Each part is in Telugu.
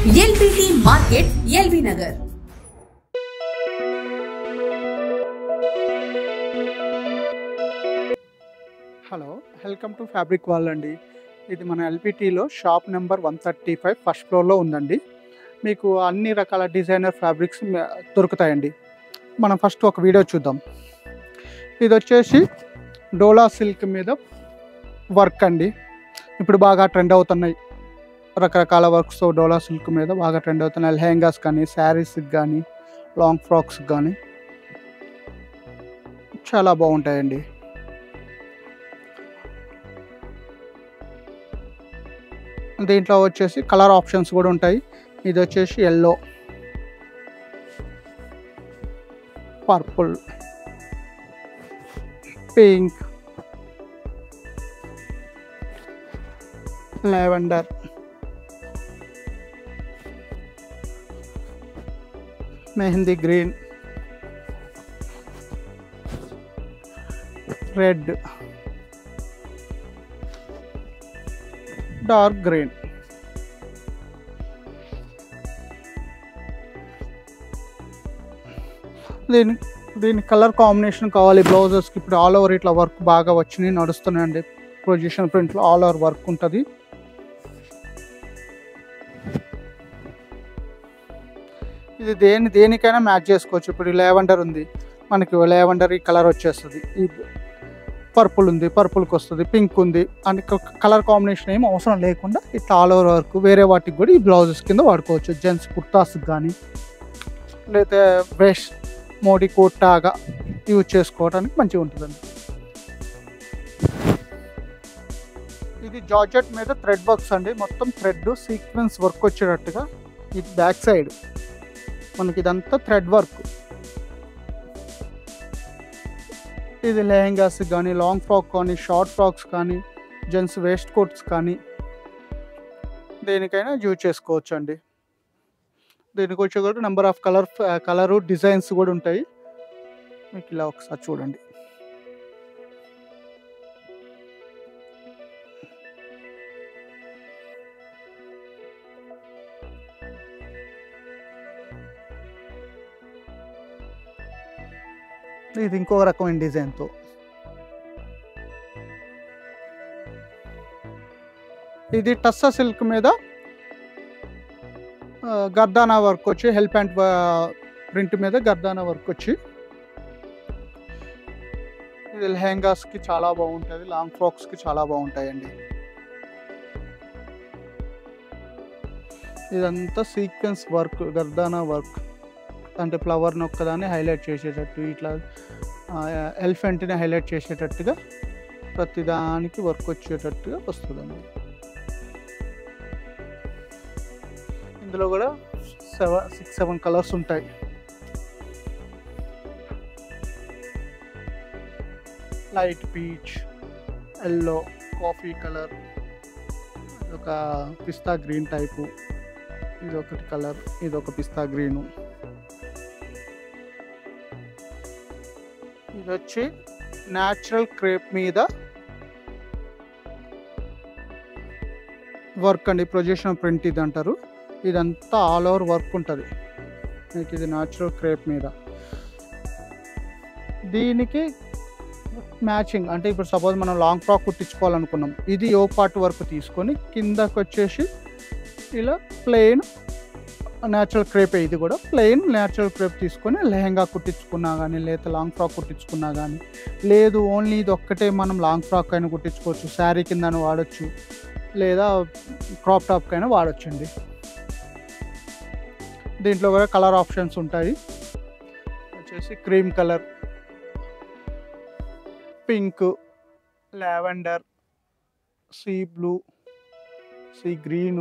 LBT market LB Nagar hello welcome to fabric wall అండి ఇది మన ఎల్పిటీలో shop number one thirty five first ఫ్లోర్లో ఉందండి మీకు అన్ని రకాల డిజైనర్ ఫ్యాబ్రిక్స్ మ- దొరుకుతాయండి మనం ఫస్ట్ ఒక వీడియో చూద్దాం ఇది వచ్చేసి డోలా సిల్క్ మీద వర్క్ అండి ఇప్పుడు బాగా ట్రెండ్ అవుతున్నాయి రకరకాల వర్క్స్ డోలా సిల్క్ మీద బాగా ట్రెండ్ అవుతున్నాయి లెహెంగాస్ కానీ శారీస్కి కానీ లాంగ్ ఫ్రాక్స్ కానీ చాలా బాగుంటాయండి దీంట్లో వచ్చేసి కలర్ ఆప్షన్స్ కూడా ఉంటాయి ఇది వచ్చేసి yellow purple pink lavender mehndi green red dark green దీని దీని కలర్ కాంబినేషన్ కావాలి బ్లౌజెస్కి ఇప్పుడు ఆల్ ఓవర్ ఇట్లా వర్క్ బాగా వచ్చినాయి నడుస్తున్నాయండి పొజిషన్ ప్రింట్లో ఆల్ ఓవర్ వర్క్ ఉంటుంది ఇది దేని దేనికైనా మ్యాచ్ చేసుకోవచ్చు ఇప్పుడు లేవెండర్ ఉంది మనకి లేవెండర్ ఈ కలర్ వచ్చేస్తుంది ఈ పర్పుల్ ఉంది పర్పుల్కి వస్తుంది పింక్ ఉంది అండ్ కలర్ కాంబినేషన్ ఏం అవసరం లేకుండా ఇట్లా ఆల్ ఓవర్ వర్క్ వేరే వాటికి కూడా ఈ బ్లౌజెస్ కింద వాడుకోవచ్చు జెంట్స్ కుర్తాస్కి కానీ లేదా వెస్ట్ మోడీ కుర్తాగా యూజ్ చేసుకోవడానికి మంచిగా ఉంటుందండి ఇది జార్జెట్ మీద థ్రెడ్ వర్క్స్ అండి మొత్తం థ్రెడ్ సీక్వెన్స్ వర్క్ వచ్చేటట్టుగా ఇది బ్యాక్ సైడ్ మనకి ఇదంతా థ్రెడ్ వర్క్ ఇది లెహెంగాస్ కానీ లాంగ్ ఫ్రాక్ కానీ షార్ట్ ఫ్రాక్స్ కానీ జెంట్స్ వేస్ట్ కోట్స్ కానీ దేనికైనా యూజ్ చేసుకోవచ్చు అండి దీనికి వచ్చి కూడా number of colour colour designs కూడా ఉంటాయి మీకు ఇలా ఒకసారి చూడండి ఇది ఇంకో రకమైన డిజైన్తో ఇది టస్సా సిల్క్ మీద ఆ, గర్దానా వర్క్ వచ్చి హెల్ ప్యాంట్ ప్రింట్ మీద గర్దానా వర్క్ వచ్చి ఇది లెహెంగాస్కి చాలా బాగుంటుంది లాంగ్ ఫ్రాక్స్కి చాలా బాగుంటాయండి ఇదంతా సీక్వెన్స్ వర్క్ గర్దానా వర్క్ అంటే ఫ్లవర్ని ఒక్కదాన్ని హైలైట్ చేసేటట్టు ఇట్లా ఎలిఫెంట్ని హైలైట్ చేసేటట్టుగా ప్రతిదానికి వర్క్ వచ్చేటట్టుగా వస్తుందండి ఇందులో కూడా సెవెన్ సిక్స్ సెవెన్ కలర్స్ ఉంటాయి light peach yellow coffee colour ఒక పిస్తా గ్రీన్ టైపు ఇది ఒకటి కలర్ ఇది ఒక పిస్తా గ్రీను ఇది వచ్చి న్యాచురల్ క్రేప్ మీద వర్క్ అండి ప్రొజెక్షన్ ప్రింట్ ఇది అంటారు ఇదంతా ఆల్ ఓవర్ వర్క్ ఉంటుంది మీకు ఇది న్యాచురల్ క్రేప్ మీద దీనికి మ్యాచింగ్ అంటే ఇప్పుడు సపోజ్ మనం లాంగ్ ఫ్రాక్ కుట్టించుకోవాలనుకున్నాం ఇది యో పార్ట్ వర్క్ తీసుకొని కిందకి వచ్చేసి ఇలా ప్లెయిన్ న్యాచురల్ క్రేప్ ఇది కూడా ప్లెయిన్ న్యాచురల్ క్రేప్ తీసుకొని లెహంగా కుట్టించుకున్నా కానీ లేదా లాంగ్ ఫ్రాక్ కుట్టించుకున్నా కానీ లేదు ఓన్లీ ఇది ఒక్కటే మనం లాంగ్ ఫ్రాక్ అయినా కుట్టించుకోవచ్చు శారీ కింద వాడచ్చు లేదా క్రాప్ టాప్ అయినా వాడచ్చండి దీంట్లో కూడా కలర్ ఆప్షన్స్ ఉంటాయి వచ్చేసి cream colour pink lavender sea blue sea green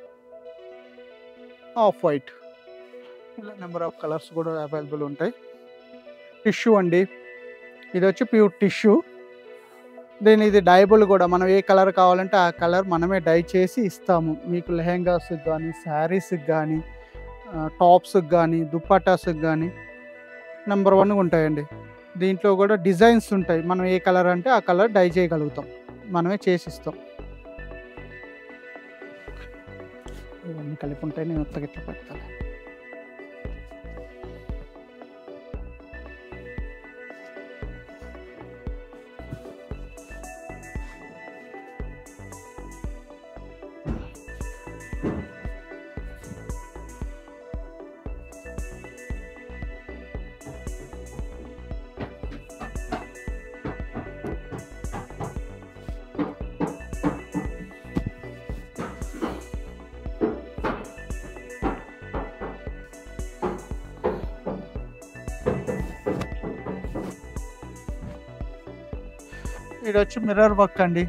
off white ఇలా నెంబర్ ఆఫ్ కలర్స్ కూడా అవైలబుల్ ఉంటాయి టిష్యూ అండి ఇది వచ్చి ప్యూర్ టిష్యూ దీని ఇది డైబుల్ కూడా మనం ఏ కలర్ కావాలంటే ఆ కలర్ మనమే డై చేసి ఇస్తాము మీకు లెహెంగాస్కి కానీ శారీస్కి కానీ టాప్స్కి కానీ దుప్పటాస్కి కానీ నెంబర్ వన్ ఉంటాయండి దీంట్లో కూడా డిజైన్స్ ఉంటాయి మనం ఏ కలర్ అంటే ఆ కలర్ డై చేయగలుగుతాం మనమే చేసి ఇస్తాం ఇవన్నీ కలిపి ఉంటాయి నేను ఉత్తగా ఇట్లా పెడతాను ఇది వచ్చి మిర్రర్ వర్క్ అండి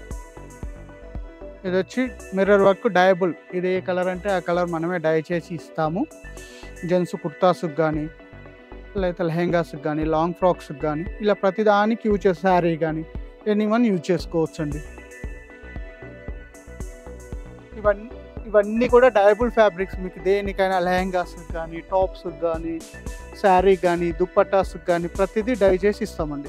ఇది వచ్చి మిర్రర్ వర్క్ డయబుల్ ఇది ఏ కలర్ అంటే ఆ కలర్ మనమే డై చేసి ఇస్తాము జెంట్స్ కుర్తాస్కి కానీ లేకపోతే లెహెంగాస్కి కానీ లాంగ్ ఫ్రాక్స్కి కానీ ఇలా ప్రతిదానికి యూజ్ చేసే శారీ కానీ ఎనీ వన్ యూజ్ చేసుకోవచ్చు అండి ఇవన్నీ ఇవన్నీ కూడా డయబుల్ ఫ్యాబ్రిక్స్ మీకు దేనికైనా లెహెంగాస్కి కానీ టాప్స్కి కానీ శారీ కానీ దుప్పటాస్కి కానీ ప్రతిదీ డై చేసి ఇస్తామండి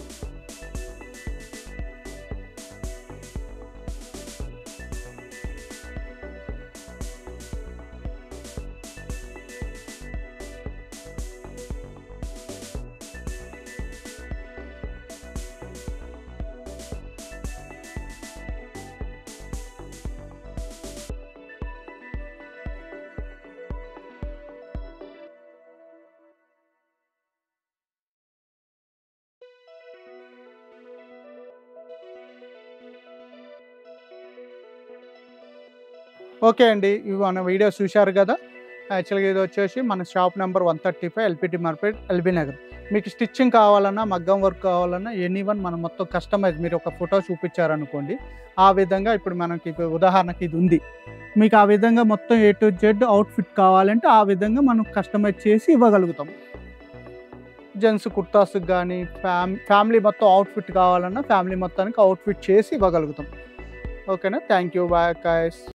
ఓకే అండి ఇవి మన వీడియో చూశారు కదా యాక్చువల్గా ఇది వచ్చేసి మన shop number one thirty five LPT market LB Nagar మీకు స్టిచ్చింగ్ కావాలన్నా మగ్గం వర్క్ కావాలన్నా ఎనీ వన్ మనం మొత్తం కస్టమైజ్ మీరు ఒక ఫోటో చూపించారనుకోండి ఆ విధంగా ఇప్పుడు మనకి ఇప్పుడు ఉదాహరణకి ఇది ఉంది మీకు ఆ విధంగా మొత్తం ఏ టు జెడ్ అవుట్ఫిట్ కావాలంటే ఆ విధంగా మనం కస్టమైజ్ చేసి ఇవ్వగలుగుతాం జెంట్స్ కుర్తాస్కి కానీ ఫ్యామ్ ఫ్యామిలీ మొత్తం అవుట్ఫిట్ కావాలన్నా ఫ్యామిలీ మొత్తానికి అవుట్ఫిట్ చేసి ఇవ్వగలుగుతాం ఓకేనా థ్యాంక్ యూ బాయ్ కాయస్